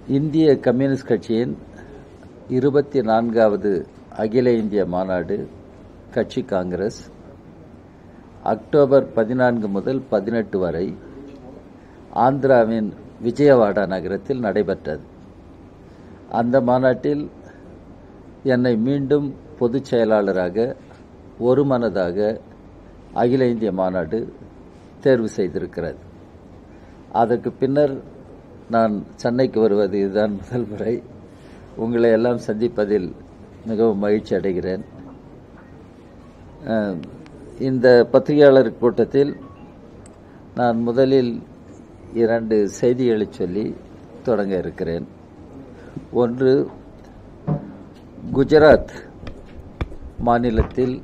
இந்திய கம்யூனிஸ்ட் கட்சியின் இருபத்தி நான்காவது அகில இந்திய மாநாடு கட்சி காங்கிரஸ் அக்டோபர் பதினான்கு முதல் பதினெட்டு வரை ஆந்திராவின் விஜயவாடா நகரத்தில் நடைபெற்றது அந்த மாநாட்டில் என்னை மீண்டும் பொதுச் செயலாளராக ஒருமனதாக அகில இந்திய மாநாடு தேர்வு செய்திருக்கிறது அதற்கு பின்னர் நான் சென்னைக்கு வருவது இதுதான் முதல் முறை உங்களை எல்லாம் சந்திப்பதில் மிகவும் மகிழ்ச்சி அடைகிறேன் அஹ், இந்த பத்திரிகையாளர் கூட்டத்தில் நான் முதலில் இரண்டு செய்திகளை சொல்லி தொடங்க இருக்கிறேன் ஒன்று குஜராத் மாநிலத்தில்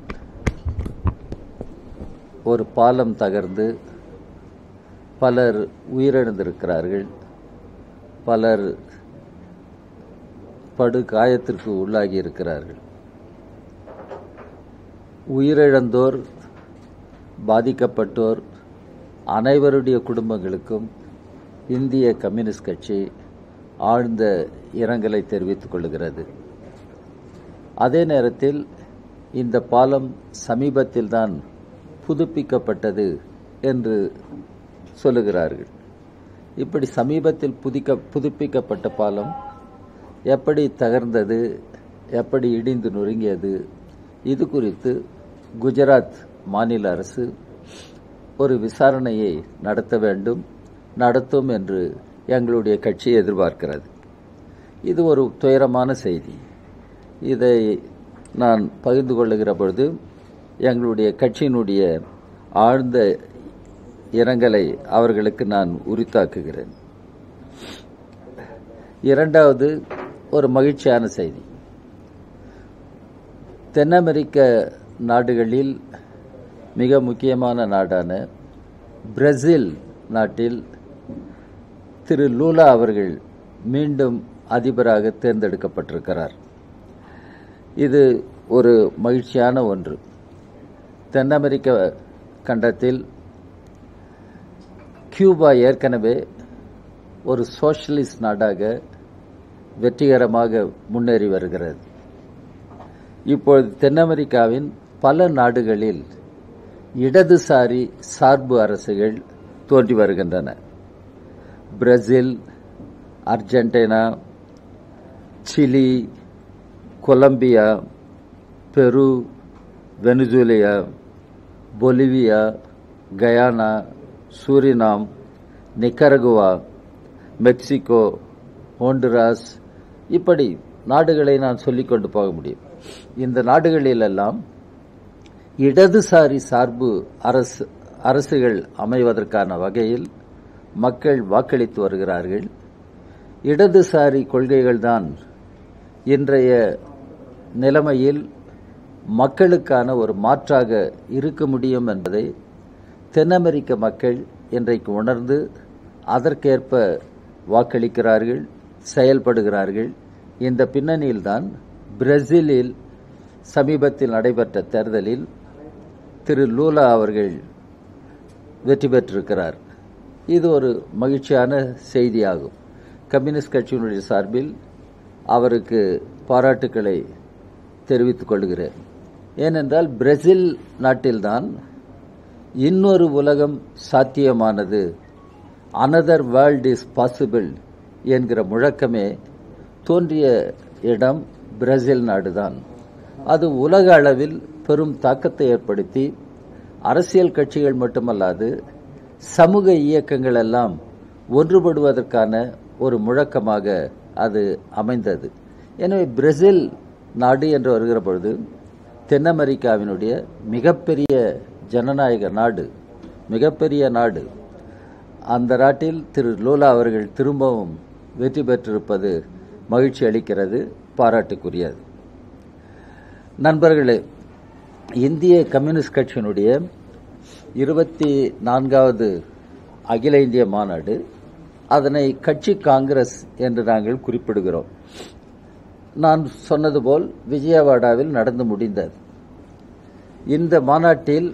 ஒரு பாலம் தகர்ந்து பலர் உயிரிழந்திருக்கிறார்கள் பலர் படு காயத்திற்கு உள்ளாகி இருக்கிறார்கள் உயிரிழந்தோர் பாதிக்கப்பட்டோர் அனைவருடைய குடும்பங்களுக்கும் இந்திய கம்யூனிஸ்ட் கட்சி ஆழ்ந்த இரங்கலை தெரிவித்துக் கொள்கிறது அதே நேரத்தில் இந்த பாலம் சமீபத்தில்தான் புதுப்பிக்கப்பட்டது என்று சொல்லுகிறார்கள் இப்படி சமீபத்தில் புதிக்க புதுப்பிக்கப்பட்ட பாலம் எப்படி தகர்ந்தது எப்படி இடிந்து நொறுங்கியது இது குறித்து குஜராத் மாநில அரசு ஒரு விசாரணையை நடத்த வேண்டும் நடத்தும் என்று எங்களுடைய கட்சி எதிர்பார்க்கிறது இது ஒரு துயரமான செய்தி இதை நான் பகிர்ந்து கொள்ளுகிற பொழுது எங்களுடைய கட்சியினுடைய ஆழ்ந்த இரங்கலை அவர்களுக்கு நான் உரித்தாக்குகிறேன் இரண்டாவது ஒரு மகிழ்ச்சியான செய்தி தென் அமெரிக்க நாடுகளில் மிக முக்கியமான நாடான பிரேசில் நாட்டில் திரு லூலா அவர்கள் மீண்டும் அதிபராக தேர்ந்தெடுக்கப்பட்டிருக்கிறார் இது ஒரு மகிழ்ச்சியான ஒன்று தென் அமெரிக்க கண்டத்தில் கியூபா ஏற்கனவே ஒரு சோஷலிஸ்ட் நாடாக வெற்றிகரமாக முன்னேறி வருகிறது இப்பொழுது தென் அமெரிக்காவின் பல நாடுகளில் இடதுசாரி சார்பு அரசுகள் தோன்றி வருகின்றன Brazil Argentina Chile Colombia Peru Venezuela Bolivia Guyana Suriname Nicaragua Mexico Honduras இப்படி நாடுகளை நான் சொல்லிக் கொண்டு போக முடியும் இந்த நாடுகளிலெல்லாம் இடதுசாரி சார்பு அரசு அரசுகள் அமைவதற்கான வகையில் மக்கள் வாக்களித்து வருகிறார்கள் இடதுசாரி கொள்கைகள்தான் இன்றைய நிலைமையில் மக்களுக்கான ஒரு மாற்றாக இருக்க முடியும் என்பதை தென் அமெரிக்க மக்கள் இன்றைக்கு உணர்ந்து அதற்கேற்ப வாக்களிக்கிறார்கள் செயல்படுகிறார்கள் இந்த பின்னணியில்தான் பிரேசிலில் சமீபத்தில் நடைபெற்ற தேர்தலில் திரு லூலா அவர்கள் வெற்றி பெற்றிருக்கிறார் இது ஒரு மகிழ்ச்சியான செய்தியாகும் கம்யூனிஸ்ட் கட்சியினுடைய சார்பில் அவருக்கு பாராட்டுக்களை தெரிவித்துக் கொள்கிறேன் ஏனென்றால் பிரேசில் நாட்டில்தான் இன்னொரு உலகம் சாத்தியமானது அனதர் வேர்ல்ட் இஸ் பாசிபிள் என்கிற முழக்கமே தோன்றிய இடம் பிரேசில் நாடுதான் அது உலக அளவில் பெரும் தாக்கத்தை ஏற்படுத்தி அரசியல் கட்சிகள் மட்டுமல்லாது சமூக இயக்கங்கள் எல்லாம் ஒன்றுபடுவதற்கான ஒரு முழக்கமாக அது அமைந்தது எனவே பிரேசில் நாடு என்று வருகிற பொழுது தென் அமெரிக்காவினுடைய மிகப்பெரிய ஜனநாயக நாடு மிகப்பெரிய நாடு அந்த நாட்டில் திரு லோலா அவர்கள் திரும்பவும் வெற்றி பெற்றிருப்பது மகிழ்ச்சி அளிக்கிறது பாராட்டுக்குரியது நண்பர்களே இந்திய கம்யூனிஸ்ட் கட்சியினுடைய இருபத்தி நான்காவது அகில இந்திய மாநாடு அதனை கட்சி காங்கிரஸ் என்று நாங்கள் குறிப்பிடுகிறோம் நான் சொன்னது போல் விஜயவாடாவில் நடந்து முடிந்தது இந்த மாநாட்டில்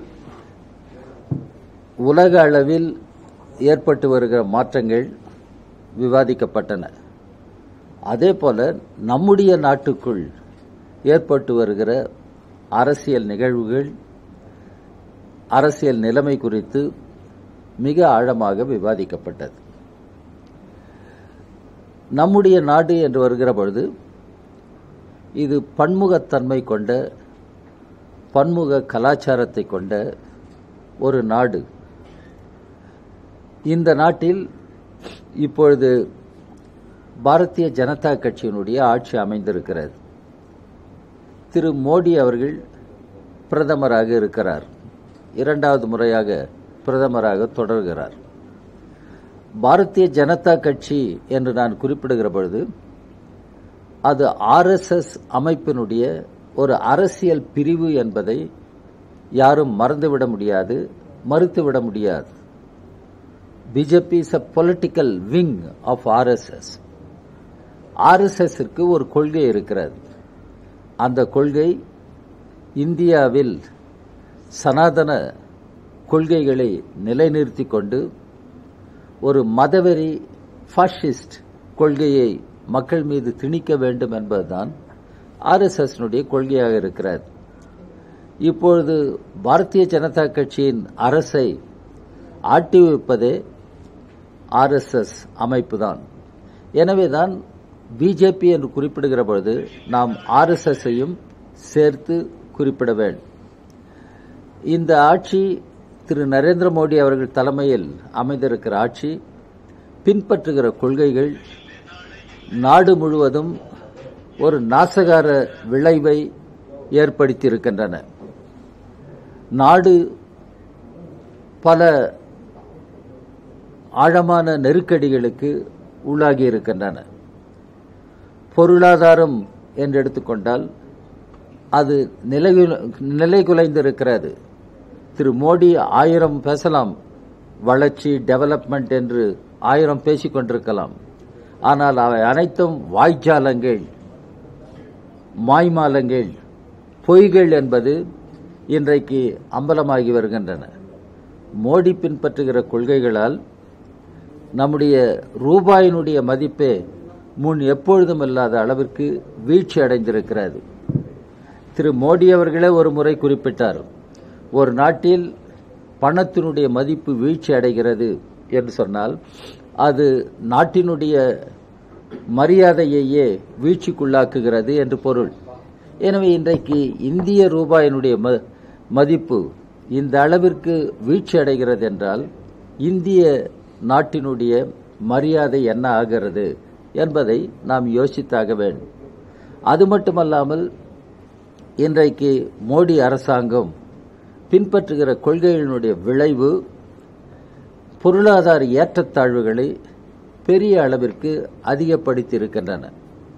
உலக அளவில் ஏற்பட்டு வருகிற மாற்றங்கள் விவாதிக்கப்பட்டன அதே போல நம்முடைய நாட்டுக்குள் ஏற்பட்டு வருகிற அரசியல் நிகழ்வுகள் அரசியல் நிலைமை குறித்து மிக ஆழமாக விவாதிக்கப்பட்டது நம்முடைய நாடு என்று வருகிற பொழுது இது பன்முகத்தன்மை கொண்ட பன்முக கலாச்சாரத்தை கொண்ட ஒரு நாடு இந்த நாட்டில் இப்பொழுது பாரதிய ஜனதா கட்சியினுடைய ஆட்சி அமைந்திருக்கிறது திரு மோடி அவர்கள் பிரதமராக இருக்கிறார் இரண்டாவது முறையாக பிரதமராக தொடர்கிறார் பாரதிய ஜனதா கட்சி என்று நான் குறிப்பிடுகிற பொழுது அது ஆர்எஸ்எஸ் அமைப்பினுடைய ஒரு அரசியல் பிரிவு என்பதை யாரும் மறந்துவிட முடியாது மறுத்துவிட முடியாது BJP is a political wing of RSS ஆர்எஸ்எஸ்க்கு ஒரு கொள்கை இருக்கிறது அந்த கொள்கை இந்தியாவில் சனாதன கொள்கைகளை நிலைநிறுத்திக் கொண்டு ஒரு மதவெறி ஃபாஷிஸ்ட் கொள்கையை மக்கள் மீது திணிக்க வேண்டும் என்பதுதான் ஆர்எஸ்எஸ்னுடைய கொள்கையாக இருக்கிறது இப்பொழுது பாரதிய ஜனதா கட்சியின் அரசை ஆட்டி வைப்பதே ஆர்எஸ்எஸ் அமைப்புதான் எனவேதான் பிஜேபி என்று குறிப்பிடுகிற பொழுது நாம் ஆர்எஸ்எஸ்ஸையும் சேர்த்து குறிப்பிட வேண்டும் இந்த ஆட்சி திரு நரேந்திர மோடி அவர்கள் தலைமையில் அமைந்திருக்கிற ஆட்சி பின்பற்றுகிற கொள்கைகள் நாடு முழுவதும் ஒரு நாசகார விளைவை ஏற்படுத்தியிருக்கின்றன நாடு பல ஆழமான நெருக்கடிகளுக்கு உள்ளாகி இருக்கின்றன பொருளாதாரம் என்று எடுத்துக்கொண்டால் அது நிலை நிலை குலைந்திருக்கிறது திரு மோடி ஆயிரம் பேசலாம் வளர்ச்சி டெவலப்மெண்ட் என்று ஆயிரம் பேசிக் கொண்டிருக்கலாம் ஆனால் அவை அனைத்தும் வாய்ஜாலங்கள் மாய்மாலங்கள் பொய்கள் என்பது இன்றைக்கு அம்பலமாகி வருகின்றன மோடி பின்பற்றுகிற கொள்கைகளால் நம்முடைய ரூபாயினுடைய மதிப்பே முன் எப்பொழுதும் இல்லாத அளவிற்கு வீழ்ச்சி அடைந்திருக்கிறது திரு மோடி அவர்களே ஒரு முறை குறிப்பிட்டார் ஒரு நாட்டில் பணத்தினுடைய மதிப்பு வீழ்ச்சி அடைகிறது என்று சொன்னால் அது நாட்டினுடைய மரியாதையையே வீழ்ச்சிக்குள்ளாக்குகிறது என்று பொருள் எனவே இன்றைக்கு இந்திய ரூபாயினுடைய ம- மதிப்பு இந்த அளவிற்கு வீழ்ச்சி அடைகிறது என்றால் இந்திய நாட்டினுடைய மரியாதை என்ன ஆகிறது என்பதை நாம் யோசித்தாக வேண்டும் அது மட்டுமல்லாமல் இன்றைக்கு மோடி அரசாங்கம் பின்பற்றுகிற கொள்கைகளினுடைய விளைவு பொருளாதார ஏற்றத்தாழ்வுகளை பெரிய அளவிற்கு அதிகப்படுத்தி இருக்கின்றன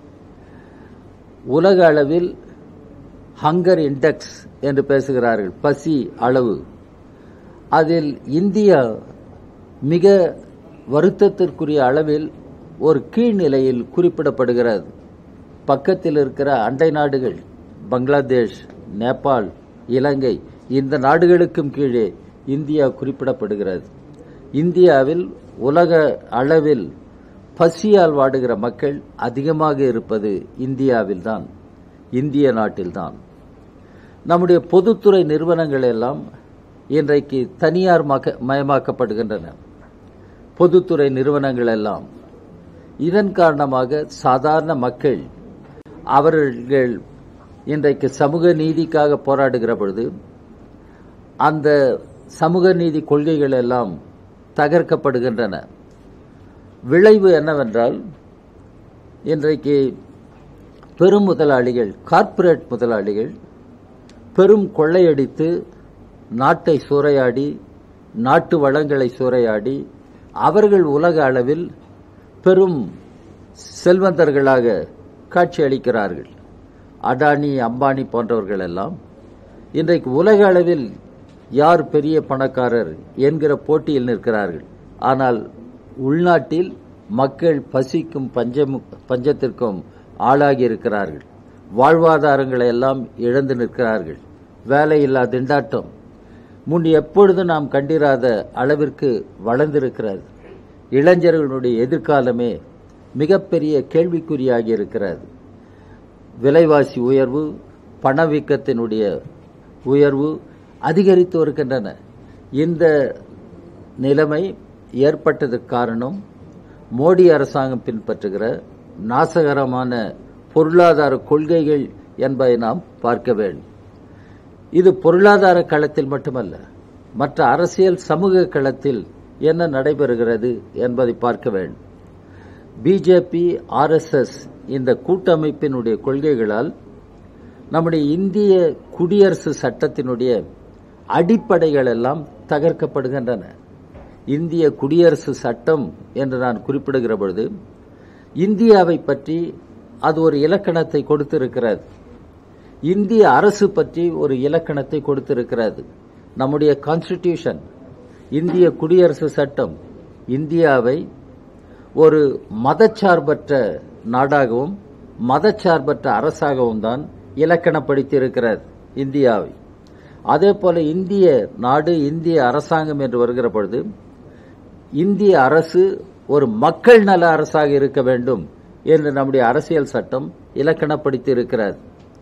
உலக அளவில் ஹங்கர் இண்டெக்ஸ் என்று பேசுகிறார்கள் பசி அளவு அதில் இந்தியா மிக வருத்தத்திற்குரிய அளவில் ஒரு கீழ்நிலையில் குறிப்பிடப்படுகிறது பக்கத்தில் இருக்கிற அண்டை நாடுகள் பங்களாதேஷ் நேபாள் இலங்கை இந்த நாடுகளுக்கும் கீழே இந்தியா குறிப்பிடப்படுகிறது இந்தியாவில் உலக அளவில் பசியால் வாடுகிற மக்கள் அதிகமாக இருப்பது இந்தியாவில்தான் இந்திய நாட்டில்தான் நம்முடைய பொதுத்துறை நிறுவனங்கள் எல்லாம் இன்றைக்கு தனியார் மக- மயமாக்கப்படுகின்றன பொதுத்துறை நிறுவனங்கள் எல்லாம் இதன் காரணமாக சாதாரண மக்கள் அவர்கள் இன்றைக்கு சமூக நீதிக்காக போராடுகிற பொழுது அந்த சமூக நீதி கொள்கைகள் எல்லாம் தகர்க்கப்படுகின்றன விளைவு என்னவென்றால் இன்றைக்கு பெரும் முதலாளிகள் கார்ப்பரேட் முதலாளிகள் பெரும் கொள்ளையடித்து நாட்டை சூறையாடி நாட்டு வளங்களை சூறையாடி அவர்கள் உலக அளவில் பெரும் செல்வந்தர்களாக காட்சியளிக்கிறார்கள் அடானி அம்பானி போன்றவர்கள் எல்லாம் இன்றைக்கு உலக அளவில் யார் பெரிய பணக்காரர் என்கிற போட்டியில் நிற்கிறார்கள் ஆனால் உள்நாட்டில் மக்கள் பசிக்கும் பஞ்சம் பஞ்சத்திற்கும் ஆளாகி இருக்கிறார்கள் வாழ்வாதாரங்களை எல்லாம் இழந்து நிற்கிறார்கள் வேலையில்லா திண்டாட்டம் முன் எப்பொழுது நாம் கண்டிராத அளவிற்கு வளர்ந்திருக்கிறது இளைஞர்களுடைய எதிர்காலமே மிகப்பெரிய கேள்விக்குறியாகி இருக்கிறது விலைவாசி உயர்வு பணவீக்கத்தினுடைய உயர்வு அதிகரித்து வருகின்றன இந்த நிலைமை ஏற்பட்டதற்கு காரணம் மோடி அரசாங்கம் பின்பற்றுகிற நாசகரமான பொருளாதார கொள்கைகள் என்பதை நாம் பார்க்க வேண்டும் இது பொருளாதார களத்தில் மட்டுமல்ல மற்ற அரசியல் சமூக களத்தில் என்ன நடைபெறுகிறது என்பதை பார்க்க வேண்டும் பிஜேபி ஆர்எஸ்எஸ் இந்த கூட்டமைப்பினுடைய கொள்கைகளால் நம்முடைய இந்திய குடியரசு சட்டத்தினுடைய அடிப்படைகள் எல்லாம் தகர்க்கப்படுகின்றன இந்திய குடியரசு சட்டம் என்று நான் குறிப்பிடுகிற பொழுது இந்தியாவை பற்றி அது ஒரு இலக்கணத்தை கொடுத்திருக்கிறது இந்திய அரசு பற்றி ஒரு இலக்கணத்தை கொடுத்திருக்கிறது நம்முடைய கான்ஸ்டிடியூஷன் இந்திய குடியரசு சட்டம் இந்தியாவை ஒரு மதச்சார்பற்ற நாடாகவும் மதச்சார்பற்ற அரசாகவும் தான் இலக்கணப்படுத்தியிருக்கிறது இந்தியாவை அதே போல இந்திய நாடு இந்திய அரசாங்கம் என்று வருகிற பொழுது இந்திய அரசு ஒரு மக்கள் நல அரசாக இருக்க வேண்டும் என்று நம்முடைய அரசியல் சட்டம் இலக்கணப்படுத்தி இருக்கிறது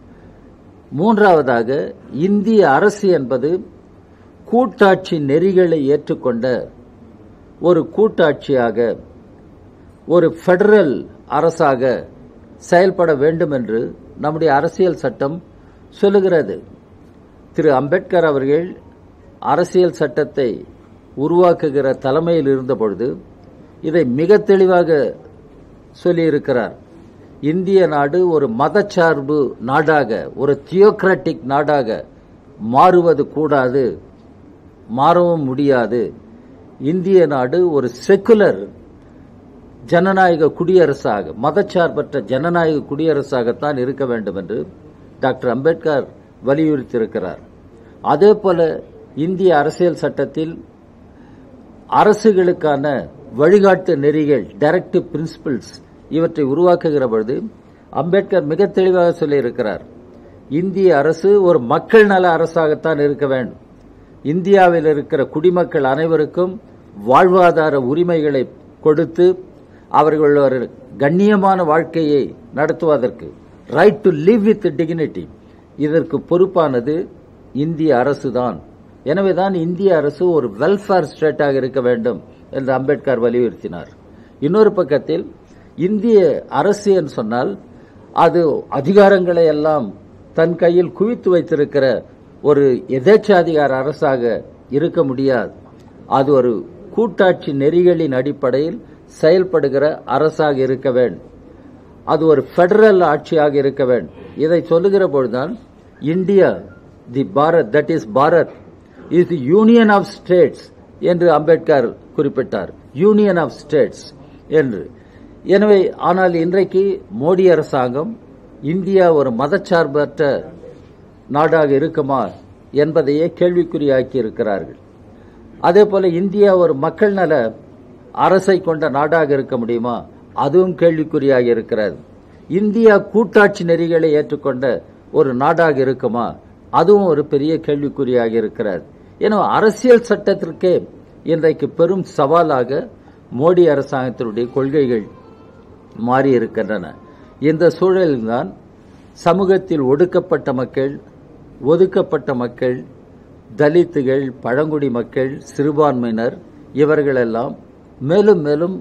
மூன்றாவதாக இந்திய அரசு என்பது கூட்டாட்சி நெறிகளை ஏற்றுக்கொண்ட ஒரு கூட்டாட்சியாக ஒரு பெடரல் அரசாக செயல்பட வேண்டும் என்று நம்முடைய அரசியல் சட்டம் சொல்லுகிறது திரு அம்பேத்கர் அவர்கள் அரசியல் சட்டத்தை உருவாக்குகிற தலைமையில் இருந்தபொழுது இதை மிக தெளிவாக சொல்லியிருக்கிறார் இந்திய நாடு ஒரு மதச்சார்பு நாடாக ஒரு தியோக்ராட்டிக் நாடாக மாறுவது கூடாது மாறவும் முடியாது இந்திய நாடு ஒரு செக்குலர் ஜனநாயக குடியரசாக மதச்சார்பற்ற ஜனநாயக குடியரசாகத்தான் இருக்க வேண்டும் என்று டாக்டர் அம்பேத்கர் வலியுறுத்தியிருக்கிறார் அதே போல இந்திய அரசியல் சட்டத்தில் அரசுகளுக்கான வழிகாட்டு நெறிகள் டைரக்டிவ் பிரின்சிபிள்ஸ் இவற்றை உருவாக்குகிற பொழுது அம்பேத்கர் மிக தெளிவாக சொல்லியிருக்கிறார் இந்திய அரசு ஒரு மக்கள் நல அரசாகத்தான் இருக்க வேண்டும் இந்தியாவில் இருக்கிற குடிமக்கள் அனைவருக்கும் வாழ்வாதார உரிமைகளை கொடுத்து அவர்கள் ஒரு கண்ணியமான வாழ்க்கையை நடத்துவதற்கு right to live with dignity இதற்கு பொறுப்பானது இந்திய அரசுதான் எனவேதான் இந்திய அரசு ஒரு வெல்ஃபேர் ஸ்டேட்டாக இருக்க வேண்டும் என்று அம்பேத்கர் வலியுறுத்தினார் இன்னொரு பக்கத்தில் இந்திய அரசு என்று சொன்னால் அது அதிகாரங்களை எல்லாம் தன் கையில் குவித்து வைத்திருக்கிற ஒரு எதேச்சாதிகார அரசாக இருக்க முடியாது அது ஒரு கூட்டாட்சி நெறிகளின் அடிப்படையில் செயல்படுகிற அரசாக இருக்க வேண்டும் அது ஒரு பெடரல் ஆட்சியாக இருக்க வேண்டும் இதை சொல்லுகிற பொழுதுதான் India the Bharat that is Bharat is the union of states என்று அம்பேத்கர் குறிப்பிட்டார் யூனியன் ஆஃப் ஸ்டேட்ஸ் என்று எனவே ஆனால் இன்றைக்கு மோடி அரசாங்கம் இந்தியா ஒரு மதச்சார்பற்ற நாடாக இருக்குமா என்பதையே கேள்விக்குறியாக்கி இருக்கிறார்கள் அதே போல இந்தியா ஒரு மக்கள் நல அரசை கொண்ட நாடாக இருக்க முடியுமா அதுவும் கேள்விக்குறியாக இருக்கிறது இந்தியா கூட்டாட்சி நெறிகளை ஏற்றுக்கொண்ட ஒரு நாடாக இருக்குமா அதுவும் ஒரு பெரிய கேள்விக்குறியாக இருக்கிறது ஏன்னா அரசியல் சட்டத்திற்கே இன்றைக்கு பெரும் சவாலாக மோடி அரசாங்கத்தினுடைய கொள்கைகள் மாறி இருக்கின்றன இந்த சூழலில்தான் சமூகத்தில் ஒடுக்கப்பட்ட மக்கள் ஒதுக்கப்பட்ட மக்கள் தலித்துகள் பழங்குடி மக்கள் சிறுபான்மையினர் இவர்களெல்லாம் மேலும் மேலும்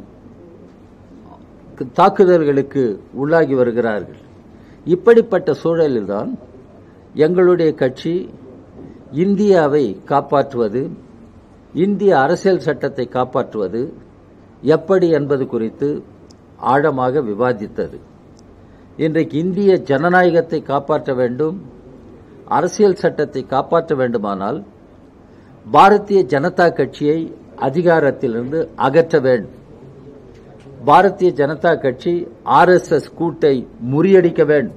தாக்குதல்களுக்கு உள்ளாகி வருகிறார்கள் இப்படிப்பட்ட சூழலில்தான் எங்களுடைய கட்சி இந்தியாவை காப்பாற்றுவது இந்திய அரசியல் சட்டத்தை காப்பாற்றுவது எப்படி என்பது குறித்து ஆழமாக விவாதித்தது இன்றைக்கு இந்திய ஜனநாயகத்தை காப்பாற்ற வேண்டும் அரசியல் சட்டத்தை காப்பாற்ற வேண்டுமானால் பாரதிய ஜனதா கட்சியை அதிகாரத்திலிருந்து அகற்ற வேண்டும் பாரதிய ஜனதா கட்சி ஆர்எஸ்எஸ் கூட்டை முறியடிக்க வேண்டும்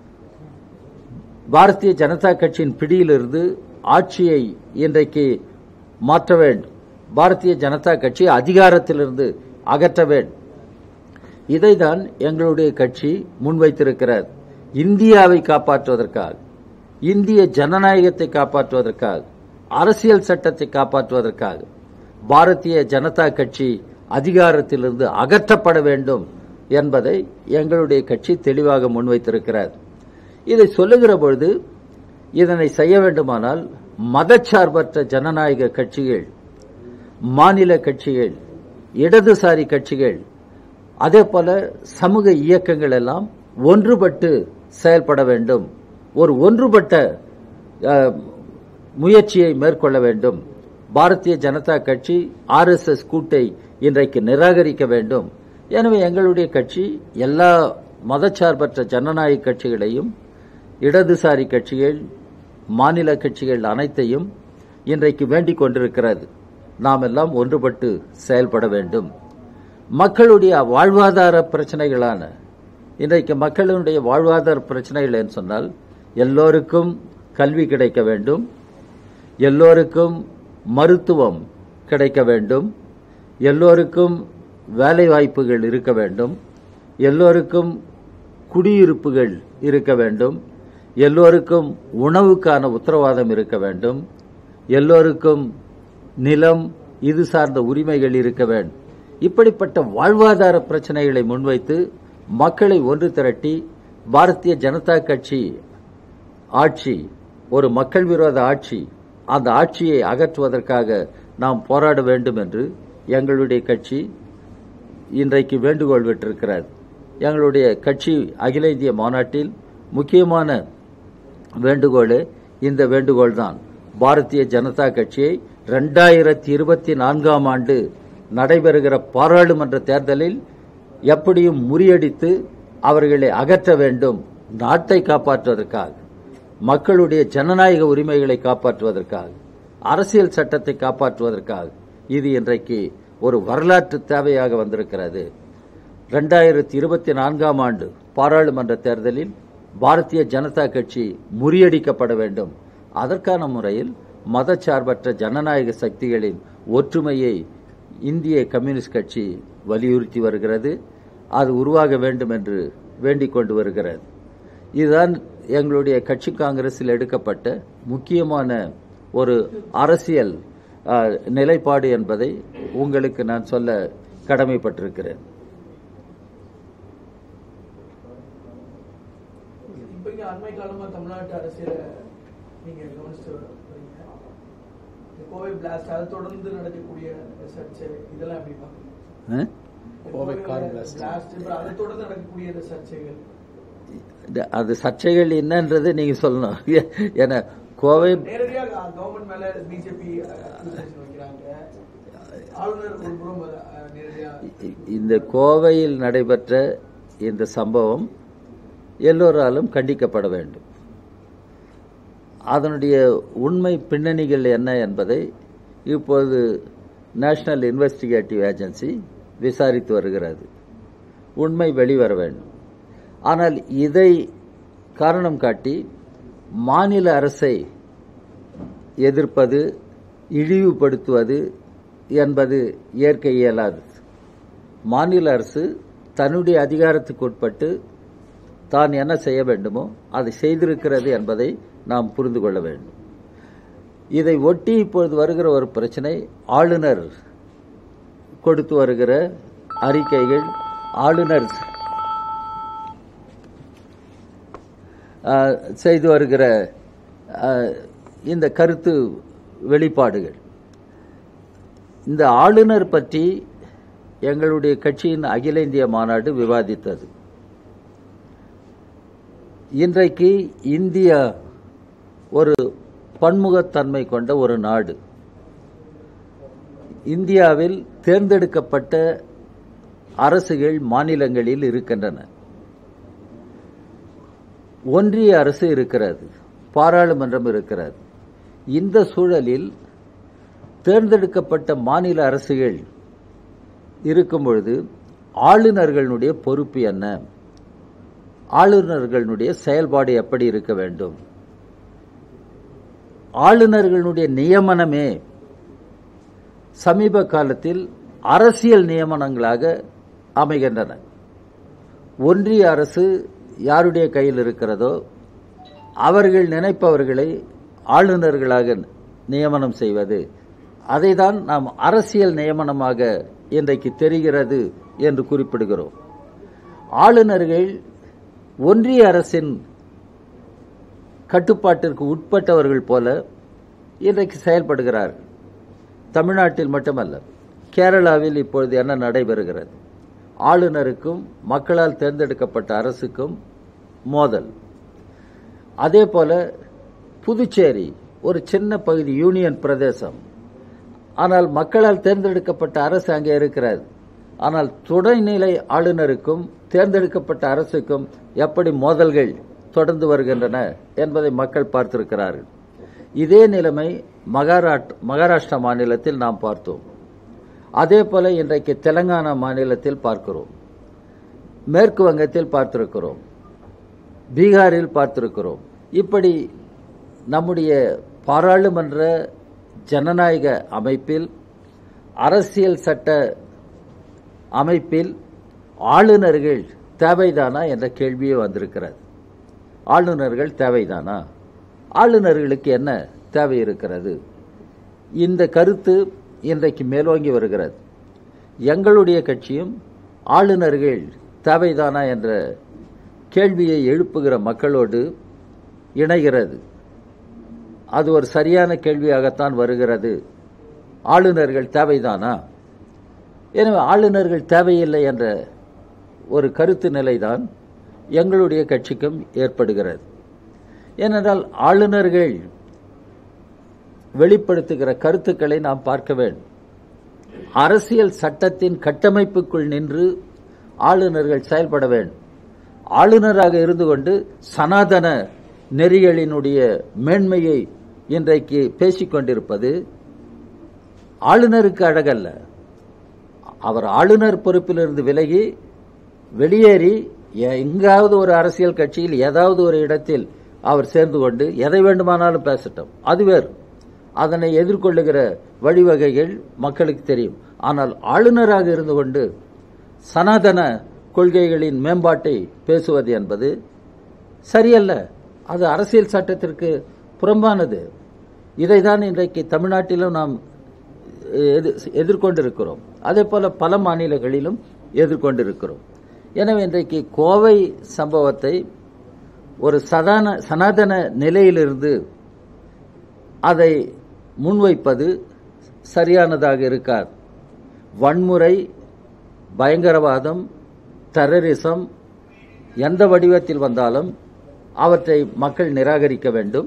பாரதிய ஜனதா கட்சியின் பிடியிலிருந்து ஆட்சியை இன்றைக்கு மாற்ற வேண்டும் பாரதிய ஜனதா கட்சி அதிகாரத்திலிருந்து அகற்ற வேண்டும் இதைதான் எங்களுடைய கட்சி முன்வைத்திருக்கிறது இந்தியாவை காப்பாற்றுவதற்காக இந்திய ஜனநாயகத்தை காப்பாற்றுவதற்காக அரசியல் சட்டத்தை காப்பாற்றுவதற்காக பாரதிய ஜனதா கட்சி அதிகாரத்திலிருந்து அகற்றப்பட வேண்டும் என்பதை எங்களுடைய கட்சி தெளிவாக முன்வைத்திருக்கிறார் இதை சொல்லுகிற பொழுது இதனை செய்ய வேண்டுமானால் மதச்சார்பற்ற ஜனநாயக கட்சிகள் மாநில கட்சிகள் இடதுசாரி கட்சிகள் அதே போல சமூக இயக்கங்கள் எல்லாம் ஒன்றுபட்டு செயல்பட வேண்டும் ஒரு ஒன்றுபட்ட அஹ், முயற்சியை மேற்கொள்ள வேண்டும் பாரதிய ஜனதா கட்சி ஆர்எஸ்எஸ் கூட்டை இன்றைக்கு நிராகரிக்க வேண்டும் எனவே எங்களுடைய கட்சி எல்லா மதச்சார்பற்ற ஜனநாயக கட்சிகளையும் இடதுசாரி கட்சிகள் மாநில கட்சிகள் அனைத்தையும் இன்றைக்கு வேண்டிக் கொண்டிருக்கிறது நாம் எல்லாம் ஒன்றுபட்டு செயல்பட வேண்டும் மக்களுடைய வாழ்வாதார பிரச்சனைகளான இன்றைக்கு மக்களுடைய வாழ்வாதார பிரச்சனைகள் என்று சொன்னால் எல்லோருக்கும் கல்வி கிடைக்க வேண்டும் எல்லோருக்கும் மருத்துவம் கிடைக்க வேண்டும் எல்லோருக்கும் வேலை வாய்ப்புகள் இருக்க வேண்டும் எல்லோருக்கும் குடியிருப்புகள் இருக்க வேண்டும் எல்லோருக்கும் உணவுக்கான உத்தரவாதம் இருக்க வேண்டும் எல்லோருக்கும் நிலம் இது சார்ந்த உரிமைகள் இருக்க வேண்டும் இப்படிப்பட்ட வாழ்வாதார பிரச்சனைகளை முன்வைத்து மக்களை ஒன்று திரட்டி பாரதிய ஜனதா கட்சி ஆட்சி ஒரு மக்கள் விரோத ஆட்சி அந்த ஆட்சியை அகற்றுவதற்காக நாம் போராட வேண்டும் என்று எங்களுடைய கட்சி இன்றைக்கு வேண்டுகோள் விட்டிருக்கிறது எங்களுடைய கட்சி அகில இந்திய மாநாட்டில் முக்கியமான வேண்டுகோள் இந்த வேண்டுகோள் தான் பாரதிய ஜனதா கட்சியை ரெண்டாயிரத்தி இருபத்தி நான்காம் ஆண்டு நடைபெறுகிற பாராளுமன்ற தேர்தலில் எப்படியும் முறியடித்து அவர்களை அகற்ற வேண்டும் நாட்டை காப்பாற்றுவதற்காக மக்களுடைய ஜனநாயக உரிமைகளை காப்பாற்றுவதற்காக அரசியல் சட்டத்தை காப்பாற்றுவதற்காக இது இன்றைக்கு ஒரு வரலாற்று தேவையாக வந்திருக்கிறது ரெண்டாயிரத்தி இருபத்தி நான்காம் ஆண்டு பாராளுமன்ற தேர்தலில் பாரதிய ஜனதா கட்சி முறியடிக்கப்பட வேண்டும் அதற்கான முறையில் மதச்சார்பற்ற ஜனநாயக சக்திகளின் ஒற்றுமையை இந்திய கம்யூனிஸ்ட் கட்சி வலியுறுத்தி வருகிறது அது உருவாக வேண்டும் என்று வேண்டிக் கொண்டு வருகிறது இதுதான் எங்களுடைய கட்சி காங்கிரஸில் எடுக்கப்பட்ட முக்கியமான ஒரு அரசியல் அஹ், நிலைப்பாடு என்பதை உங்களுக்கு நான் சொல்ல கடமைப்பட்டிருக்கிறேன் இப்போங்க அண்மை காலமா தமிழ்நாட்டு அரசியல நீங்க கவனிச்சு வரீங்க இந்த கோவை பிளாஸ்ட் அதை தொடர்ந்து நடக்கக்கூடிய இந்த சர்ச்சை இதெல்லாம் எப்படி பாக்குறீங்க அஹ்? Kovai car blast. பிளாஸ்ட் அப்புறம் அதை தொடர்ந்து நடக்கக்கூடிய இந்த சர்ச்சைகள் இது- அது சர்ச்சைகள் என்னன்றது நீங்க சொல்லணும் ஏன்னா கோவை நேரடியாக கவர்மெண்ட் மேல பிஜேபி வைக்கிறாங்க ஆளுநர் ஒரு புறம் அஹ், நேரடியா இ- இந்த கோவையில் நடைபெற்ற இந்த சம்பவம் எல்லோராலும் கண்டிக்கப்பட வேண்டும் அதனுடைய உண்மை பின்னணிகள் என்ன என்பதை இப்போது நேஷனல் இன்வெஸ்டிகேட்டிவ் ஏஜென்சி விசாரித்து வருகிறது உண்மை வெளிவர வேண்டும் ஆனால் இதை காரணம் காட்டி மாநில அரசை எதிர்ப்பது இழிவுபடுத்துவது என்பது ஏற்க இயலாது மாநில அரசு தன்னுடைய அதிகாரத்துக்கு உட்பட்டு தான் என்ன செய்ய வேண்டுமோ அதை செய்திருக்கிறது என்பதை நாம் புரிந்து கொள்ள வேண்டும் இதை ஒட்டி இப்பொழுது வருகிற ஒரு பிரச்சனை ஆளுநர் கொடுத்து வருகிற அறிக்கைகள் ஆளுநர் அஹ், செய்து வருகிற அஹ், இந்த கருத்து வெளிப்பாடுகள் இந்த ஆளுநர் பற்றி எங்களுடைய கட்சியின் அகில இந்திய மாநாடு விவாதித்தது இன்றைக்கு இந்தியா ஒரு பன்முகத்தன்மை கொண்ட ஒரு நாடு இந்தியாவில் தேர்ந்தெடுக்கப்பட்ட அரசுகள் மாநிலங்களில் இருக்கின்றன ஒன்றிய அரசு இருக்கிறது பாராளுமன்றம் இருக்கிறது இந்த சூழலில் தேர்ந்தெடுக்கப்பட்ட மாநில அரசுகள் இருக்கும் பொழுது ஆளுநர்களுடைய பொறுப்பு என்ன ஆளுநர்களுடைய செயல்பாடு எப்படி இருக்க வேண்டும் ஆளுநர்களுடைய நியமனமே சமீப காலத்தில் அரசியல் நியமனங்களாக அமைகின்றன ஒன்றிய அரசு யாருடைய கையில் இருக்கிறதோ அவர்கள் நினைப்பவர்களை ஆளுநர்களாக நியமனம் செய்வது அதைதான் நாம் அரசியல் நியமனமாக இன்றைக்கு தெரிகிறது என்று குறிப்பிடுகிறோம் ஆளுநர்கள் ஒன்றிய அரசின் கட்டுப்பாட்டிற்கு உட்பட்டவர்கள் போல இன்றைக்கு செயல்படுகிறார்கள் தமிழ்நாட்டில் மட்டுமல்ல கேரளாவில் இப்பொழுது என்ன நடைபெறுகிறது ஆளுநருக்கும் மக்களால் தேர்ந்தெடுக்கப்பட்ட அரசுக்கும் மோதல் அதே போல புதுச்சேரி ஒரு சின்ன பகுதி யூனியன் பிரதேசம் ஆனால் மக்களால் தேர்ந்தெடுக்கப்பட்ட அரசு அங்கே இருக்கிறது ஆனால் துணைநிலை ஆளுநருக்கும் தேர்ந்தெடுக்கப்பட்ட அரசுக்கும் எப்படி மோதல்கள் தொடர்ந்து வருகின்றன என்பதை மக்கள் பார்த்திருக்கிறார்கள் இதே நிலைமை மகாராட் மகாராஷ்டிரா மாநிலத்தில் நாம் பார்த்தோம் அதே போல இன்றைக்கு தெலங்கானா மாநிலத்தில் பார்க்கிறோம் மேற்கு வங்கத்தில் பார்த்திருக்கிறோம் பீகாரில் பார்த்திருக்கிறோம் இப்படி நம்முடைய பாராளுமன்ற ஜனநாயக அமைப்பில் அரசியல் சட்ட அமைப்பில் ஆளுநர்கள் தேவைதானா என்ற கேள்வியே வந்திருக்கிறது ஆளுநர்கள் தேவைதானா ஆளுநர்களுக்கு என்ன தேவை இருக்கிறது இந்த கருத்து இன்றைக்கு மேலோங்கி வருகிறது எங்களுடைய கட்சியும் ஆளுநர்கள் தேவைதானா என்ற கேள்வியை எழுப்புகிற மக்களோடு இணைகிறது அது ஒரு சரியான கேள்வியாகத்தான் வருகிறது ஆளுநர்கள் தேவைதானா எனவே ஆளுநர்கள் தேவையில்லை என்ற ஒரு கருத்து நிலைதான் எங்களுடைய கட்சிக்கும் ஏற்படுகிறது ஏனென்றால் ஆளுநர்கள் வெளிப்படுத்துகிற கருத்துக்களை நாம் பார்க்க வேண்டும் அரசியல் சட்டத்தின் கட்டமைப்புக்குள் நின்று ஆளுநர்கள் செயல்பட வேண்டும் ஆளுநராக இருந்து கொண்டு சனாதன நெறிகளினுடைய மேன்மையை இன்றைக்கு பேசிக் கொண்டிருப்பது ஆளுநருக்கு அழகல்ல அவர் ஆளுநர் பொறுப்பிலிருந்து விலகி வெளியேறி எங்காவது ஒரு அரசியல் கட்சியில் ஏதாவது ஒரு இடத்தில் அவர் சேர்ந்து கொண்டு எதை வேண்டுமானாலும் பேசட்டும் அது வேறு அதனை எதிர்கொள்ளுகிற வழிவகைகள் மக்களுக்கு தெரியும் ஆனால் ஆளுநராக இருந்து கொண்டு சனாதன கொள்கைகளின் மேம்பாட்டை பேசுவது என்பது சரியல்ல அது அரசியல் சட்டத்திற்கு புறம்பானது இதைதான் இன்றைக்கு தமிழ்நாட்டிலும் நாம் எதிர்- எதிர்கொண்டிருக்கிறோம் அதே போல பல மாநிலங்களிலும் எதிர்கொண்டிருக்கிறோம் எனவே இன்றைக்கு கோவை சம்பவத்தை ஒரு சதான சனாதன நிலையிலிருந்து அதை முன்வைப்பது சரியானதாக இருக்காது வன்முறை பயங்கரவாதம் டெரரிசம் எந்த வடிவத்தில் வந்தாலும் அவற்றை மக்கள் நிராகரிக்க வேண்டும்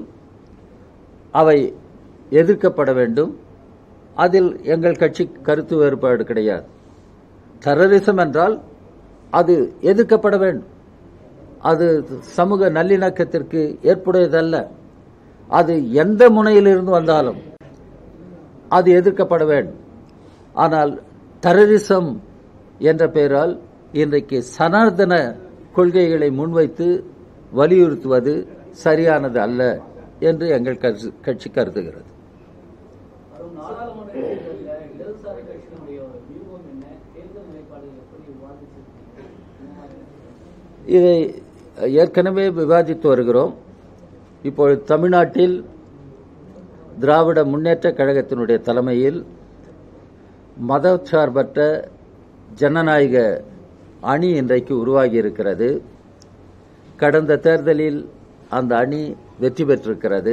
அவை எதிர்க்கப்பட வேண்டும் அதில் எங்கள் கட்சி கருத்து வேறுபாடு கிடையாது டெரரிசம் என்றால் அது எதிர்க்கப்பட வேண்டும் அது சமூக நல்லிணக்கத்திற்கு ஏற்புடையதல்ல அது எந்த முனையிலிருந்து வந்தாலும் அது எதிர்க்கப்பட வேண்டும் ஆனால் டெரரிசம் என்ற பெயரால் இன்றைக்கு சனாதன கொள்கைகளை முன்வைத்து வலியுறுத்துவது சரியானது அல்ல என்று எங்கள் கட்சி- கட்சி கருதுகிறது வரும் நாடாளுமன்ற தேர்தலில் இடதுசாரி கட்சியினுடைய வியூகம் என்ன தேர்தல் நிலைப்பாடு எப்படி விவாதிச்சிருக்கீங்க இந்த மாதிரி இதை ஏற்கனவே விவாதித்து வருகிறோம் இப்பொழுது தமிழ்நாட்டில் திராவிட முன்னேற்ற கழகத்தினுடைய தலைமையில் மதச்சார்பற்ற ஜனநாயக அணி இன்றைக்கு உருவாகி இருக்கிறது கடந்த தேர்தலில் அந்த அணி வெற்றி பெற்றிருக்கிறது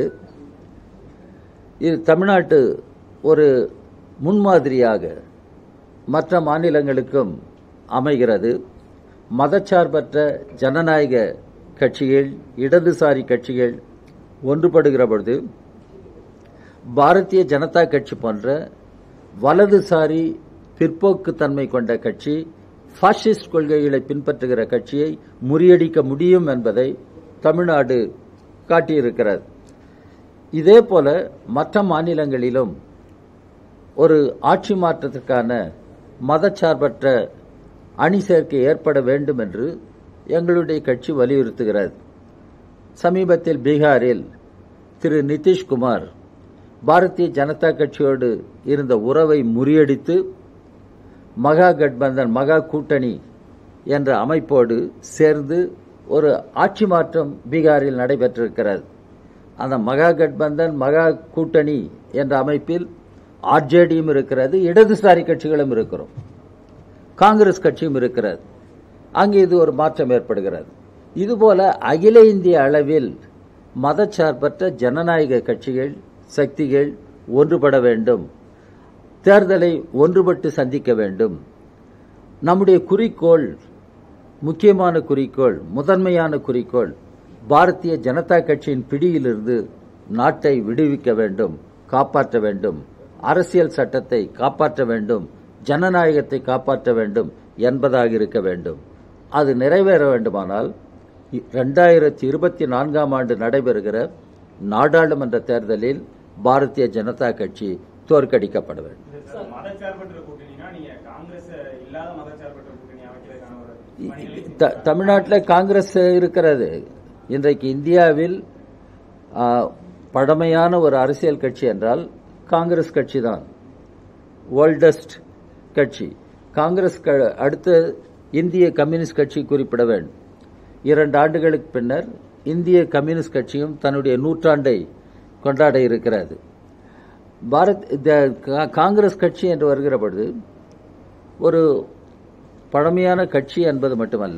இது தமிழ்நாட்டு ஒரு முன்மாதிரியாக மற்ற மாநிலங்களுக்கும் அமைகிறது மதச்சார்பற்ற ஜனநாயக கட்சிகள் இடதுசாரி கட்சிகள் ஒன்றுபடுகிற பொழுது பாரதிய ஜனதா கட்சி போன்ற வலதுசாரி பிற்போக்குத்தன்மை கொண்ட கட்சி பாசிஸ்ட் கொள்கைகளை பின்பற்றுகிற கட்சியை முறியடிக்க முடியும் என்பதை தமிழ்நாடு காட்டியிருக்கிறது இதே போல மற்ற மாநிலங்களிலும் ஒரு ஆட்சி மாற்றத்திற்கான மதச்சார்பற்ற அணி சேர்க்கை ஏற்பட வேண்டும் என்று எங்களுடைய கட்சி வலியுறுத்துகிறது சமீபத்தில் பீகாரில் திரு நிதிஷ்குமார் பாரதிய ஜனதா கட்சியோடு இருந்த உறவை முறியடித்து மகா கட்பந்தன் மகா கூட்டணி என்ற அமைப்போடு சேர்ந்து ஒரு ஆட்சி மாற்றம் பீகாரில் நடைபெற்றிருக்கிறது அந்த மகா கட்பந்தன் மகா கூட்டணி என்ற அமைப்பில் ஆர்ஜேடியும் இருக்கிறது இடதுசாரி கட்சிகளும் இருக்கிறோம் காங்கிரஸ் கட்சியும் இருக்கிறது அங்கு இது ஒரு மாற்றம் ஏற்படுகிறது இதுபோல அகில இந்திய அளவில் மதச்சார்பற்ற ஜனநாயக கட்சிகள் சக்திகள் ஒன்றுபட வேண்டும் தேர்தலை ஒன்றுபட்டு சந்திக்க வேண்டும் நம்முடைய குறிக்கோள் முக்கியமான குறிக்கோள் முதன்மையான குறிக்கோள் பாரதிய ஜனதா கட்சியின் பிடியிலிருந்து நாட்டை விடுவிக்க வேண்டும் காப்பாற்ற வேண்டும் அரசியல் சட்டத்தை காப்பாற்ற வேண்டும் ஜனநாயகத்தை காப்பாற்ற வேண்டும் என்பதாக இருக்க வேண்டும் அது நிறைவேற வேண்டுமானால் இரண்டாயிரத்தி இருபத்தி நான்காம் ஆண்டு நடைபெறுகிற நாடாளுமன்ற தேர்தலில் பாரதிய ஜனதா கட்சி தோற்கடிக்கப்பட வேண்டும் சார், மதச்சார்பற்ற கூட்டணினா நீங்க காங்கிரஸ் இல்லாத மதச்சார்பற்ற கூட்டணி அமைக்கிறதுக்கான ஒரு பணிகளை த- தமிழ்நாட்டில் காங்கிரஸ் இருக்கிறது இன்றைக்கு இந்தியாவில் ஆ, பழமையான ஒரு அரசியல் கட்சி என்றால் காங்கிரஸ் கட்சி தான் ஓல்டஸ்ட் கட்சி காங்கிரஸ் க- அடுத்து இந்திய கம்யூனிஸ்ட் கட்சி குறிப்பிட வேண்டும் இரண்டு ஆண்டுகளுக்கு பின்னர் இந்திய கம்யூனிஸ்ட் கட்சியும் தன்னுடைய நூற்றாண்டை கொண்டாட இருக்கிறது பாரத் இந்த கா- காங்கிரஸ் கட்சி என்று வருகிற பொழுது ஒரு பழமையான கட்சி என்பது மட்டுமல்ல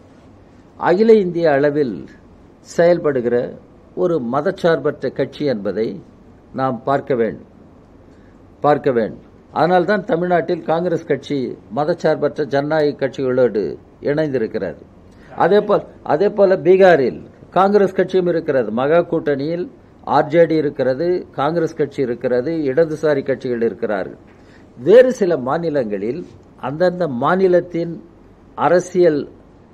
அகில இந்திய அளவில் செயல்படுகிற ஒரு மதச்சார்பற்ற கட்சி என்பதை நாம் பார்க்க வேண்டும் பார்க்க வேண்டும் அதனால்தான் தமிழ்நாட்டில் காங்கிரஸ் கட்சி மதச்சார்பற்ற ஜனநாயக கட்சிகளோடு இணைந்திருக்கிறது அதே போல் அதே போல பீகாரில் காங்கிரஸ் கட்சியும் இருக்கிறது மகா கூட்டணியில் ஆர்ஜேடி இருக்கிறது காங்கிரஸ் கட்சி இருக்கிறது இடதுசாரி கட்சிகள் இருக்கிறார்கள் வேறு சில மாநிலங்களில் அந்தந்த மாநிலத்தின் அரசியல்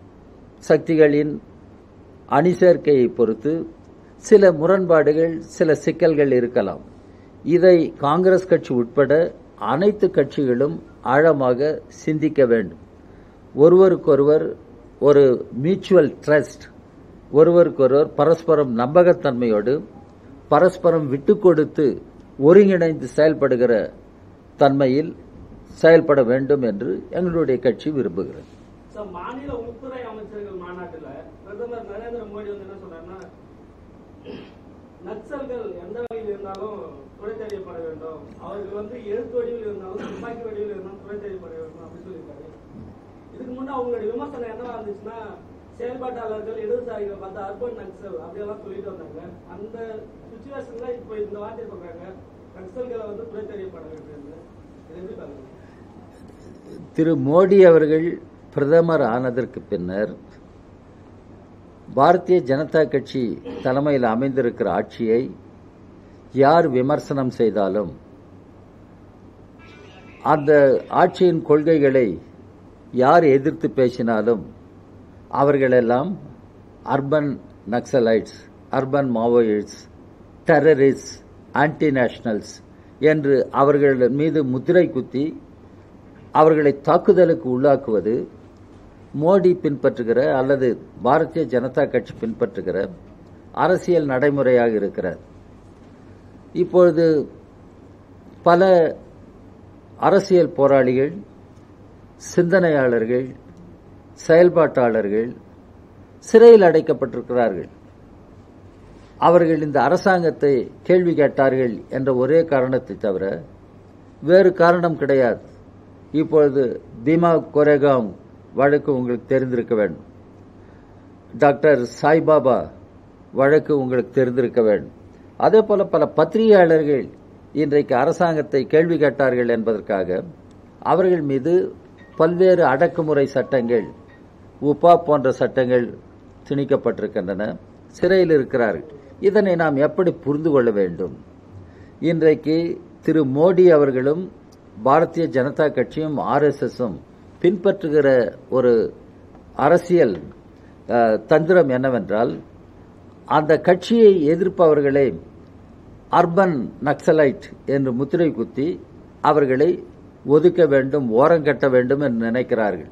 சக்திகளின் அணி சேர்க்கையை பொறுத்து சில முரண்பாடுகள் சில சிக்கல்கள் இருக்கலாம் இதை காங்கிரஸ் கட்சி உட்பட அனைத்து கட்சிகளும் ஆழமாக சிந்திக்க வேண்டும் ஒருவருக்கொருவர் ஒரு மியூச்சுவல் ட்ரஸ்ட் ஒருவருக்கொருவர் பரஸ்பரம் நம்பகத்தன்மையோடு பரஸ்பரம் விட்டு கொடுத்து ஒருங்கிணைந்து செயல்படுகிற தன்மையில் செயல்பட வேண்டும் என்று எங்களுடைய கட்சி விரும்புகிறது சார் மாநில உள்துறை அமைச்சர்கள் மாநாட்டுல பிரதமர் நரேந்திர மோடி வந்து என்ன சொல்றாருன்னா நக்சல்கள் எந்த வகையில் இருந்தாலும் துறை தெரியப்பட வேண்டும் அவர்கள் வந்து எழுத்து வடிவில் இருந்தாலும் துப்பாக்கி வடிவில் இருந்தாலும் துறை தெரியப்பட வேண்டும் அப்படின்னு சொல்லியிருக்காரு இதுக்கு முன்னே அவங்களுடைய விமர்சனம் என்னவா இருந்துச்சுன்னா செயல்பாட்டாளர்கள் இடதுசாரிகள் பார்த்து அர்பன் நக்சல் அப்படியெல்லாம் சொல்லிட்டு வந்தாங்க அந்த சுச்சுவேஷன்ல இப்போ இந்த வார்த்தை சொல்றாங்க நக்சல்களை வந்து துறை தெரியப்பட வேண்டும் என்று இது எப்படி பாருங்க திரு மோடி அவர்கள் பிரதமர் ஆனதற்கு பின்னர் பாரதிய ஜனதா கட்சி தலைமையில் அமைந்திருக்கிற ஆட்சியை யார் விமர்சனம் செய்தாலும் அந்த ஆட்சியின் கொள்கைகளை யார் எதிர்த்து பேசினாலும் அவர்களெல்லாம் urban Naxalites urban Maoists terrorist anti nationals என்று அவர்கள் மீது முத்திரை குத்தி அவர்களை தாக்குதலுக்கு உள்ளாக்குவது மோடி பின்பற்றுகிற அல்லது பாரதிய ஜனதா கட்சி பின்பற்றுகிற அரசியல் நடைமுறையாக இருக்கிறது இப்பொழுது பல அரசியல் போராளிகள் சிந்தனையாளர்கள் செயல்பாட்டாளர்கள் சிறையில் அடைக்கப்பட்டிருக்கிறார்கள் அவர்கள் இந்த அரசாங்கத்தை கேள்வி கேட்டார்கள் என்ற ஒரே காரணத்தை தவிர வேறு காரணம் கிடையாது இப்பொழுது பீமா கோரேகாம் வழக்கு உங்களுக்கு தெரிந்திருக்க வேண்டும் டாக்டர் சாய்பாபா வழக்கு உங்களுக்கு தெரிந்திருக்க வேண்டும் அதே போல பல பத்திரிகையாளர்கள் இன்றைக்கு அரசாங்கத்தை கேள்வி கேட்டார்கள் என்பதற்காக அவர்கள் மீது பல்வேறு அடக்குமுறை சட்டங்கள் உபா போன்ற சட்டங்கள் திணிக்கப்பட்டிருக்கின்றன சிறையில் இருக்கிறார்கள் இதனை நாம் எப்படி புரிந்து கொள்ள வேண்டும் இன்றைக்கு திரு மோடி அவர்களும் பாரதிய ஜனதா கட்சியும் ஆர்எஸ்எஸும் பின்பற்றுகிற ஒரு அரசியல் அஹ், தந்திரம் என்னவென்றால் அந்த கட்சியை எதிர்ப்பவர்களை அர்பன் நக்சலைட் என்று முத்திரை குத்தி அவர்களை ஒதுக்க வேண்டும் ஓரங்கட்ட வேண்டும் என்று நினைக்கிறார்கள்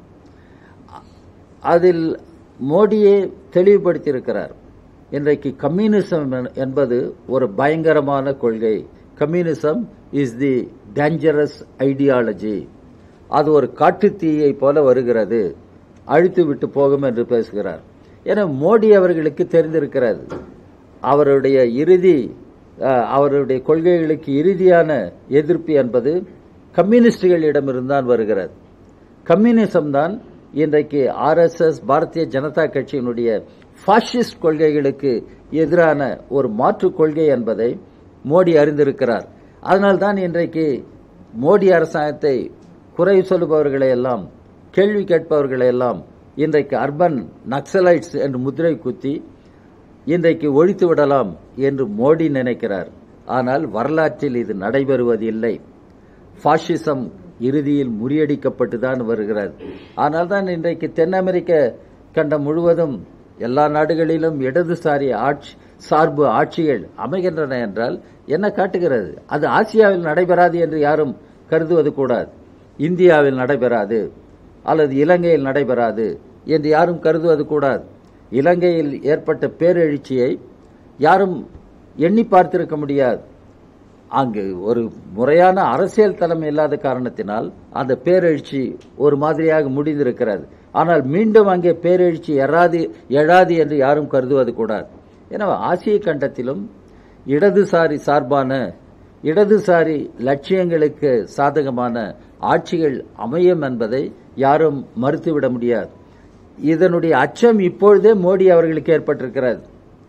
அதில் மோடியே தெளிவுபடுத்தியிருக்கிறார் இன்றைக்கு கம்யூனிசம் என்பது ஒரு பயங்கரமான கொள்கை communism is the dangerous ideology அது ஒரு காட்டுத்தீயை போல வருகிறது அழித்து விட்டு போகும் என்று பேசுகிறார் என மோடி அவர்களுக்கு தெரிந்திருக்கிறது அவருடைய இறுதி அஹ், அவருடைய கொள்கைகளுக்கு இறுதியான எதிர்ப்பு என்பது கம்யூனிஸ்டுகளிடமிருந்தான் வருகிறது கம்யூனிசம் தான் இன்றைக்கு ஆர்எஸ்எஸ் பாரதிய ஜனதா கட்சியினுடைய பாசிஸ்ட் கொள்கைகளுக்கு எதிரான ஒரு மாற்று கொள்கை என்பதை மோடி அறிந்திருக்கிறார் அதனால்தான் இன்றைக்கு மோடி அரசாங்கத்தை குறை சொல்லுபவர்களை எல்லாம் கேள்வி கேட்பவர்களை எல்லாம் இன்றைக்கு அர்பன் நக்சலைட்ஸ் என்று முத்திரை குத்தி இன்றைக்கு ஒழித்து விடலாம் என்று மோடி நினைக்கிறார் ஆனால் வரலாற்றில் இது நடைபெறுவதில்லை பாசிசம் இறுதியில் முறியடிக்கப்பட்டுதான் வருகிறது ஆனால் தான் இன்றைக்கு தென் அமெரிக்க கண்டம் முழுவதும் எல்லா நாடுகளிலும் இடதுசாரி ஆட்சி சார்பு ஆட்சிகள் அமைகின்றன என்றால் என்ன காட்டுகிறது அது ஆசியாவில் நடைபெறாது என்று யாரும் கருதுவது கூடாது இந்தியாவில் நடைபெறாது அல்லது இலங்கையில் நடைபெறாது என்று யாரும் கருதுவது கூடாது இலங்கையில் ஏற்பட்ட பேரெழுச்சியை யாரும் எண்ணி பார்த்திருக்க முடியாது அங்கு ஒரு முறையான அரசியல் தலைமை இல்லாத காரணத்தினால் அந்த பேரெழுச்சி ஒரு மாதிரியாக முடிந்திருக்கிறது ஆனால் மீண்டும் அங்கே பேரெழுச்சி எழாது எழாது என்று யாரும் கருதுவது கூடாது எனவே ஆசிய கண்டத்திலும் இடதுசாரி சார்பான இடதுசாரி லட்சியங்களுக்கு சாதகமான ஆட்சிகள் அமையும் என்பதை யாரும் மறுத்துவிட முடியாது இதனுடைய அச்சம் இப்பொழுதே மோடி அவர்களுக்கு ஏற்பட்டிருக்கிறது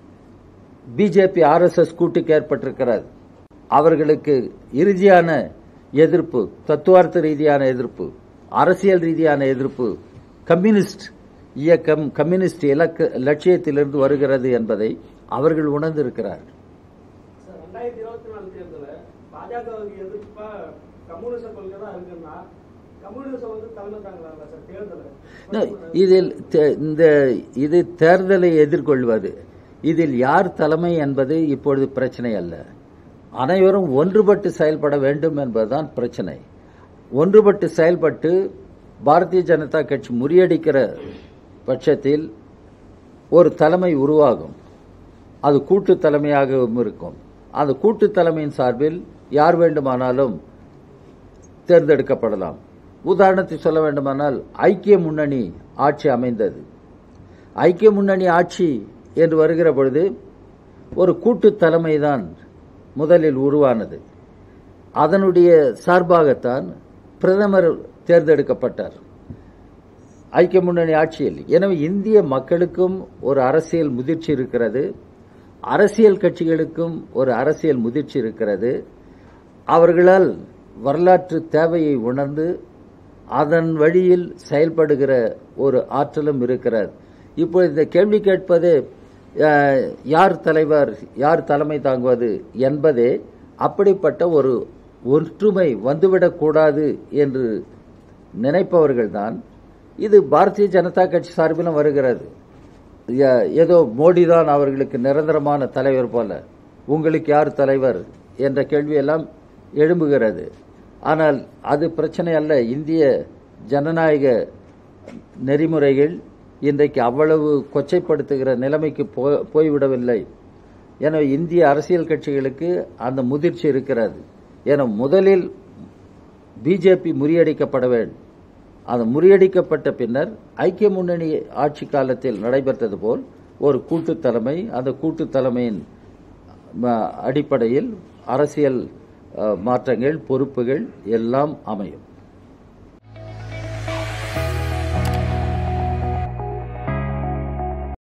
பிஜேபி ஆர்எஸ்எஸ் கூட்டுக்கு ஏற்பட்டிருக்கிறது அவர்களுக்கு இறுதியான எதிர்ப்பு தத்துவார்த்த ரீதியான எதிர்ப்பு அரசியல் ரீதியான எதிர்ப்பு கம்யூனிஸ்ட் இயக்கம் கம்யூனிஸ்ட் இலக்கு லட்சியத்திலிருந்து வருகிறது என்பதை அவர்கள் உணர்ந்திருக்கிறார்கள் சார் ரெண்டாயிரத்தி இருபத்தி நாலு தேர்தல பாஜகவுக்கு எதிர்ப்பா கம்யூனிச கொள்கை தான் இருக்குன்னா கம்யூனிசம் வந்து தலைமை தாங்கலாங்களா சார் No, தேர்தல இதில் தே- இந்த இது தேர்தலை எதிர்கொள்வது இதில் யார் தலைமை என்பது இப்பொழுது பிரச்சனை அல்ல அனைவரும் ஒன்றுபட்டு செயல்பட வேண்டும் என்பதுதான் பிரச்சனை ஒன்றுபட்டு செயல்பட்டு பாரதிய ஜனதா கட்சி முறியடிக்கிற பட்சத்தில் ஒரு தலைமை உருவாகும் அது கூட்டு தலைமையாகவும் இருக்கும் அந்த கூட்டு தலைமையின் சார்பில் யார் வேண்டுமானாலும் தேர்ந்தெடுக்கப்படலாம் உதாரணத்தை சொல்ல வேண்டுமானால் ஐக்கிய முன்னணி ஆட்சி அமைந்தது ஐக்கிய முன்னணி ஆட்சி என்று வருகிற பொழுது ஒரு கூட்டு தலைமைதான் முதலில் உருவானது அதனுடைய சார்பாகத்தான் பிரதமர் தேர்ந்தெடுக்கப்பட்டார் ஐக்கிய முன்னணி ஆட்சியில் எனவே இந்திய மக்களுக்கும் ஒரு அரசியல் முதிர்ச்சி இருக்கிறது அரசியல் கட்சிகளுக்கும் ஒரு அரசியல் முதிர்ச்சி இருக்கிறது அவர்களால் வரலாற்று தேவையை உணர்ந்து அதன் வழியில் செயல்படுகிற ஒரு ஆற்றலும் இருக்கிறது இப்போ இந்த கேள்வி கேட்பது அஹ், யார் தலைவர் யார் தலைமை தாங்குவது என்பதே அப்படிப்பட்ட ஒரு ஒற்றுமை வந்துவிடக்கூடாது என்று நினைப்பவர்கள்தான் இது பாரதிய ஜனதா கட்சி சார்பிலும் வருகிறது ஏ- ஏதோ மோடி தான் அவர்களுக்கு நிரந்தரமான தலைவர் போல உங்களுக்கு யார் தலைவர் என்ற கேள்வியெல்லாம் எழும்புகிறது ஆனால் அது பிரச்சனை அல்ல இந்திய ஜனநாயக நெறிமுறைகள் இன்றைக்கு அவ்வளவு கொச்சைப்படுத்துகிற நிலைமைக்கு போ- போய்விடவில்லை எனவே இந்திய அரசியல் கட்சிகளுக்கு அந்த முதிர்ச்சி இருக்கிறது என முதலில் பிஜேபி முறியடிக்கப்பட வேண்டும் அது முறியடிக்கப்பட்ட பின்னர் ஐக்கிய முன்னணி ஆட்சி காலத்தில் நடைபெற்றது போல் ஒரு கூட்டு தலைமை அந்த கூட்டு தலைமையின் ம, அடிப்படையில் அரசியல் அ, மாற்றங்கள் பொறுப்புகள் எல்லாம் அமையும்